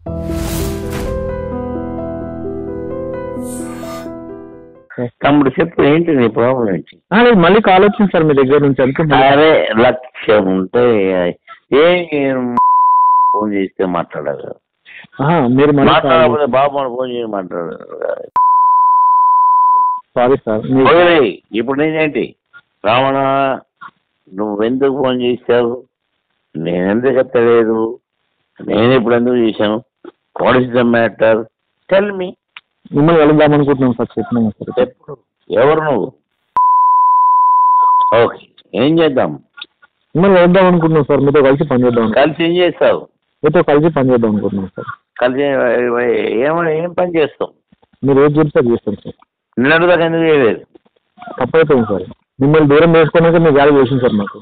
తమ్ముడు చెప్పు ఏంటి నీ ప్రాబ్లం ఏంటి ఆ, లేదు మళ్ళీ కాల్ వచ్చింది సార్ మీ దగ్గర నుంచి అందుకే మళ్ళీ- అరే లక్ష్యం ఉంటే ఏం ఫోన్ చేస్తే మాట్లాడదు ఆహా, మీరు మళ్ళీ మాట్లాడకపోతే బాబు ఫోన్ చేసి మాట్లాడదు సారీ సార్ మీ వదిలేయ్. ఇప్పుడు నేనేంటి రావణ నువ్వెందుకు ఫోన్ చేశావు నేనెందుకు ఎత్తలేదు నేను ఇప్పుడు ఎందుకు చేశాను what is the matter tell me మిమ్మల్ని వెళదాం అనుకుంటున్నాం సార్ చెప్పినాము సార్ ఎప్పుడు ఎవరు నువ్వు ఓకే ఏం చేద్దాం మిమ్మల్ని వెళ్దాం అనుకుంటున్నాం సార్ మీతో కలిసి పని చేద్దాం అనుకుంటున్నాం. కలిసి ఏం చేస్తావు మీతో కలిసి పని చేద్దాం అనుకుంటున్నాం సార్ కలిసి ఏమైనా ఏం పని చేస్తాం మీరు ఏం చెప్తే అది చేస్తాం సార్ నిన్నటి దాకా ఎందుకు చేయలేదు తప్పైపోయింది సార్ మిమ్మల్ని దూరం చేసుకున్నాక మీ వాల్యూ చేసింది సార్ మాకు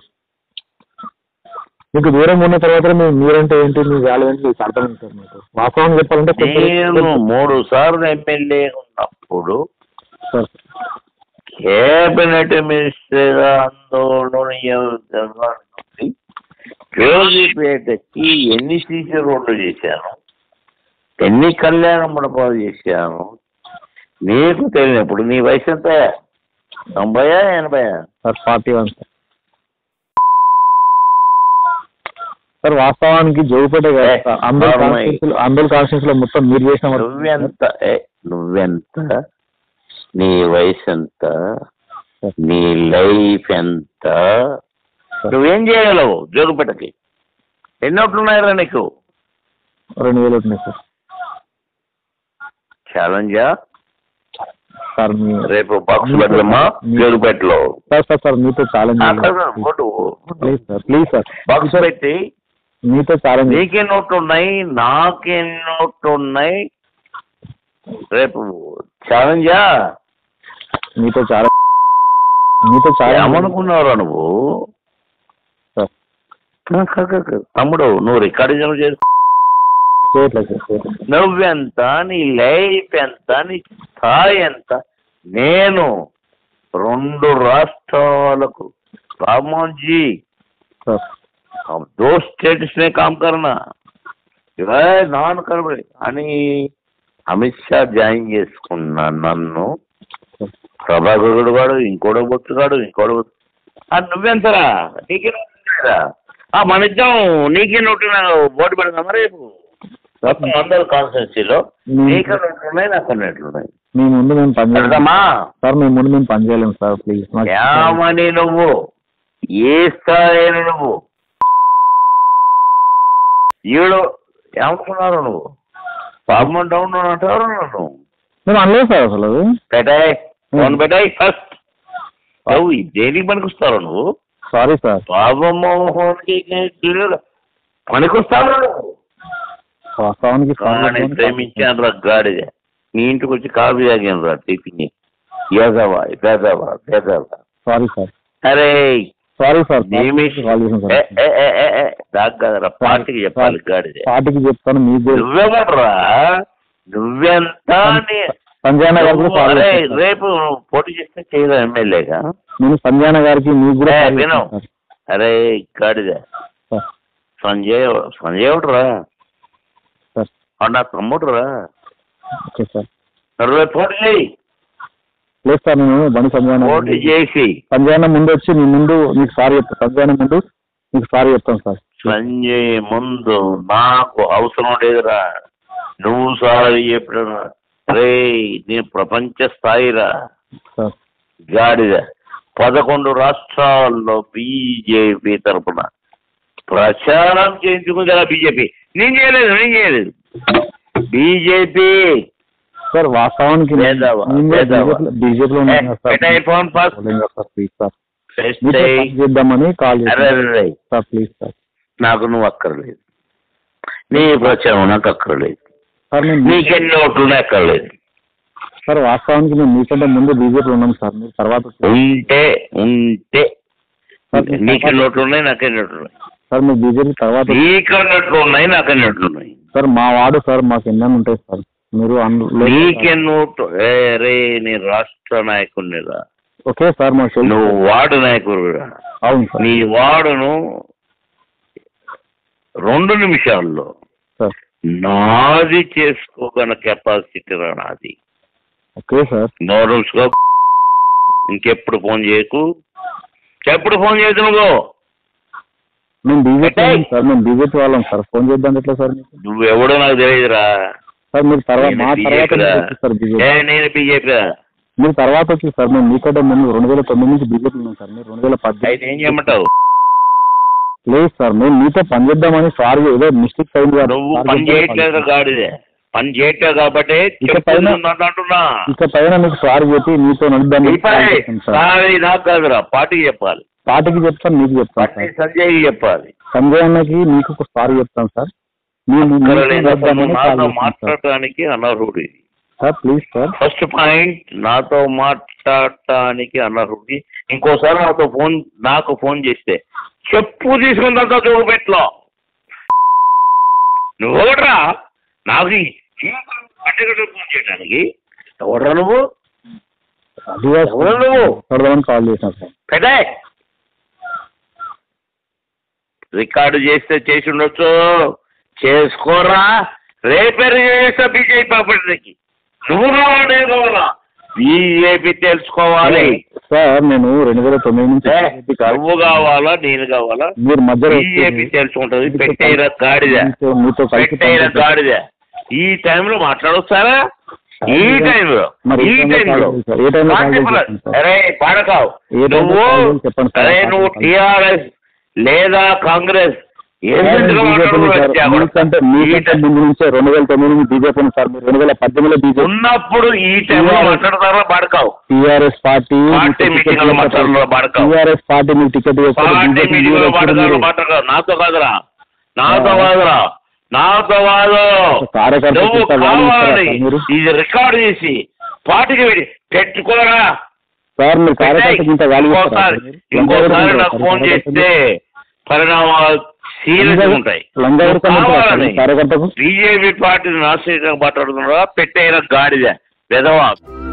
మీకు దూరం ఉన్న తర్వాత మీరు మీరంటే ఏంటి మీ వాల్యూ ఏంటి మీకు అర్థమైంది సార్ మాకు వాస్తవం చెప్పాలంటే నేను కొంచెం- మూడు సార్లు ఎమ్మెల్యే ఉన్నప్పుడు సార్ కేబినెట్ మినిస్టర్ ఆందోళన జరగాలి కేజీపేటకి ఎన్ని సీసీ రోడ్లు చేశాను ఎన్ని కళ్యాణ మండపాలు చేశాను నీకు తెలియనప్పుడు నీ వయసు ఎంత తొంభయా ఎనభయా sir forty one sir sir వాస్తవానికి జోగిపేట కాదు ఏ, సార్. అందరు నార్మల్. కాన్స్టిట్యూన్స్ అందరు కాన్స్టిట్యూన్స్ లో మొత్తం మీరు చేసిన వర్క్ నువ్వెంత ఏ, నువ్వెంత నీ వయసు ఎంత నీ లైఫ్ ఎంత నువ్వేం చేయగలవు జోగుపేటకి ఎన్ని ఓట్లు ఉన్నాయరా నీకు రెండు వేలు ఉంటున్నాయి సార్ ఛాలెంజా సార్ మీ రేపు బాక్స్ పెడదామా జోగుపేటలో సార్ సార్ సార్ మీతో challenge please sir please sir box పెట్టి మీతో ఛాలెంజ్ నీకే నోట్లు ఉన్నాయి నాకే నోట్లు ఉన్నాయి రేపు ఛాలెంజా మీతో చాలా మీతో చాలా ఏమనుకున్నావురా నువ్వు సార్ క- క- క- క- తమ్ముడు నువ్వు రికార్డింగ్ చేసి చేయట్లేదు సార్ చేయట్లేదు. నువ్వెంత నీ లైఫ్ ఎంత నీ స్థాయి ఎంత నేను రెండు రాష్ట్రాలకు राममोहन जी సార్ अब दो स्टेट्स में काम करना ఇవే నాన్ కనబడి అని అమిత్ షా జాయిన్ చేసుకున్నా నన్ను ప్రభాకరుడు వాడు ఇంకోడో బొచ్చుగాడు ఇంకోడో బొచ్చు ఆ, నువ్వెంతరా నీకే నోటురా ఆ మన ఇద్దరం నీకే నోటు ఓటు పెడదామా రేపు మొత్తం అందరు కాన్స్టిట్యూన్సీలో నీకే నోట్లు ఉన్నాయి నాకు నోట్లు ఉన్నాయి మీ ముందు మేము పని చేయలేము పెడదామా సార్ మీ ముందు మేము పని చేయలేము సార్ ప్లీజ్ మాకు ఏమని నువ్వు ఏ స్థాయి నువ్వు ఈడు ఏమనుకున్నారు నువ్వు పాపం డౌన్ అంటారు నువ్వు మేము అనలేదు సార్ అసలు అది పెట్టాయి ఫోన్ పెట్టాయి ఫస్ట్ నువ్వు దేనికి పనికొస్తావు నువ్వు సారీ సార్ బాబమ్మోహన్కి పనికొస్తావు నువ్వు వాస్తవానికి వాడిని ప్రేమించాను రా గాడిద నీ ఇంటికి వచ్చి కాఫీ తాగాను రా టిఫిన్ పేదవా పేదవా పేదవా సారీ సార్ అరే సారీ సార్ నేమి కాల్ చేసాను ఏ, సార్ ఏ, ఏ, ఏ, ఏ, నాకు కదరా పార్టీకి చెప్పాలి గాడిద పార్టీకి చెప్తాను మీకు కూడా నువ్వెవడరా నువ్వెంత నీ- సంజయన గారికి నువ్వు కాల్ అరే చేస్తాను సార్. రేపు పోటీ చేస్తే చేయదా ఎమ్మెల్యేగా నేను సంజయన గారికి మీకు కూడా ఏ, కాల్ విను. చేస్తాను సార్. అరే గాడిద సార్ సంజయ్ సంజయ్ ఎవడురా సార్ వాడు నా తమ్ముడురా ఓకే సార్ మరి రేపు పోటీ చేయి లేదు సార్ నేను బండి సంజయన పోటీ చేసి సంజయన ముందు వచ్చి మీ ముందు మీకు సారీ చెప్తాను సంజయన ముందు మీకు సారీ చెప్తాను సార్ సంజయ్ ముందు నాకు అవసరం లేదురా నువ్వు సారి చెప్పిన రే నీ ప్రపంచ స్థాయిరా సార్ గాడిద పదకొండు రాష్ట్రాల్లో బీజేపీ తరపున ప్రచారం చేయించుకుందా బీజేపీ నేను చేయలేదు నేను చేయలేదు బీజేపీ సార్ వాస్తవానికి లేదావా, లేదావా. బీజేపీలో ఉన్నాను కదా సార్ పెట్టాయి ఫోన్ పాస్ పోలింగ్ కదా సార్ ప్లీజ్ సార్ ఫెస్ట్ మీతో అయ్యి. పని చేద్దామని కాల్ అరే చేశాను అరే, అరే. సార్ ప్లీజ్ సార్ నాకు నువ్వు అక్కర్లేదు నీ ప్రచారం నాకు అక్కర్లేదు సార్ మేము నీకెన్ని ఓట్లు అక్కర్లేదు సార్ వాస్తవానికి మేము మీకంటే ముందు బీజేపీలో ఉన్నాం సార్ మీరు తర్వాత ఉంటే ఉంటే సార్, నీకే నోట్లు ఉన్నాయి నాకే నోట్లు ఉన్నాయి సార్ మీరు బీజేపీ తర్వాత నీకే నోట్లు ఉన్నాయి నాకే నోట్లు ఉన్నాయి సార్ మా వాడు సార్ మాకు ఎన్నో ఉంటాయి సార్ మీరు అందులో నీకే నోటు ఏ రే నీ రాష్ట్ర నాయకుడినిరా ఓకే సార్ మాకు తెలుసు. నువ్వు వార్డు నాయకుడురా అవును సార్ నీ వార్డును రెండు నిమిషాల్లో సార్ నాది చేసుకోగల కెపాసిటీ రా నాది ఓకే సార్ నోరుసుకో ఇంకెప్పుడు ఫోన్ చేయకు ఎప్పుడు ఫోన్ చేయదు నువ్వు మేము బీజేపీ ఏయ్! సార్ మేము బీజేపీ వాళ్ళం సార్ ఫోన్ చేద్దాం ఎట్లా సార్ మీకు నువ్వు ఎవడో నాకు తెలియదురా సార్ మీరు తర్వాత నేను మా తర్వాత BJP రా. మీరు వచ్చి సార్ ఏ బీజేపీ నేను బీజేపీ మీరు తర్వాత వచ్చి సార్ మేము మీకంటే ముందు రెండు వేల తొమ్మిది నుంచి బీజేపీ ఉన్నాం సార్ మీరు రెండు వేల అయితే ఏం చేయమంటావు లేదు సార్ మేము మీతో పని చేద్దామని సార్ ఏదో మిస్టేక్స్ అయింది కదా. నువ్వు సార్ పని చెప్తే చేయట్లేదు పని గాడిదే పని చేయట్లేదు కాబట్టి ఇక పైన- చెప్తున్నా అంటున్నా ఇక పైన మీకు సార్ చెప్పి మీతో నడుద్దామని ఇప్పుడే సార్ సారీ నాకు కాదురా పార్టీకి చెప్పాలి పార్టీకి చెప్తాను మీకు చెప్తాను పార్టీ సార్ సంజయ్కి చెప్పాలి సంజయ్ అన్నకి మీకు ఒక సార్ చెప్తాను సార్ మీ మీ- ఇక్కడ మీతో లేదు అసలు నడుద్దామని నాతో కాల్ చేశాను సార్. మాట్లాడటానికి అనర్హుడు ఇది sir please sir first point నాతో మాట్లాడటానికి అనర్హుడి ఇంకోసారి నాతో ఫోన్ నాకు ఫోన్ చేస్తే చెప్పు తీసుకుందంతా చూపెట్లో నువ్వు ఒకట్రా నాకు ఈ అడ్డగడ్డ ఫోన్ చేయడానికి ఎవడ్రా నువ్వు అది ఎవరు నువ్వు? చూడదామని కాల్ చేశాను సార్ పెదే రికార్డు చేస్తే చేసి ఉండొచ్చు చేసుకోరా రేపే చేస్తా బీజేపీ పార్టీకి నువ్వు కావాలా నేను కావాలా బీజేపీ తెలుసుకోవాలి సార్ నేను రెండు వేల తొమ్మిది నుంచి ఏ, BJP కాదు. నువ్వు కావాలా నేను కావాలా మీరు మధ్యలో వచ్చి బీజేపీ తెలుసుకుంటది మీతో పెట్టైన కలిసి- గాడిద మీతో- మీతో కలిసి పెట్టైన పనిచేద్దాం. గాడిద ఈ టైంలో మాట్లాడొస్తారా ఈ టైంలో మరి ఏ ఈ టైంలో టైంలో కాల్ చేశారు? ఏ టైంలో కాల్ కాంతిపురం. చేశారు సార్? అరే పాడకావు ఏ టైంలో నువ్వు కాల్ చేసి చెప్పండి సార్. అరే నువ్వు టిఆర్ఎస్ లేదా కాంగ్రెస్ ఏం సార్, ఎందుకు బీజేపీ మాట్లాడుతున్నావు సార్, వచ్చా కూడా? మీకంటే ఈ మీకంటే టైం- ముందు నుంచే రెండు వేల తొమ్మిది నుంచి బీజేపీ ఉంది సార్ మీరు రెండు వేల పద్దెనిమిదిలో బీజేపీ ఉన్నప్పుడు ఈ టైంలో మాట్లాడతారా పాడకావు టీఆర్ఎస్ పార్టీ పార్టీ మీటింగ్ లో మాట్లాడతారా పాడకావు టీఆర్ఎస్ పార్టీ మీకు టికెట్ ఇవ్వకపోతే పార్టీ BJP మీటింగ్ మీరు లో వచ్చి మాట్లాడారు మీరు- మాట్లాడరు నాతో కాదురా నాతో ఆ. కాదురా నాతో కాదు కార్యకర్త నువ్వు చూస్తే వాళ్ళు కావాలి ఇస్తారా మీరు? ఇది రికార్డు చేసి పార్టీకి వెళ్ళి పెట్టుకోరా సార్ మీరు కార్యకర్తకి ఇంత వాల్యూ ఇంకోసారి ఇంకోసారి నాకు ఫోన్ చేస్తే పరిణామాలు సీరియస్ ఉంటాయి లంగావరి నువ్వు కావాలని కార్యకర్తకు బీజేపీ పార్టీని నాశనం మాట్లాడుతున్నారా పెట్టైన గాడిద విధవా